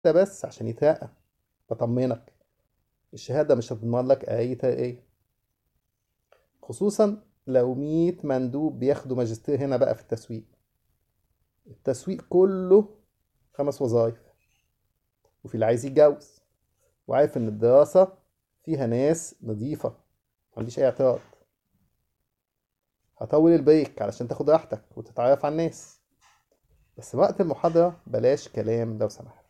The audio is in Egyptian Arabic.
بس عشان يترقى بطمنك الشهادة مش هتضمن لك أي ترقية خصوصا لو مية مندوب بياخدوا ماجستير هنا بقى في التسويق التسويق كله خمس وظايف وفي اللي عايز يتجوز وعارف إن الدراسة فيها ناس نظيفة معنديش أي اعتراض هطول البريك علشان تاخد راحتك وتتعرف على الناس بس وقت المحاضرة بلاش كلام لو سمحت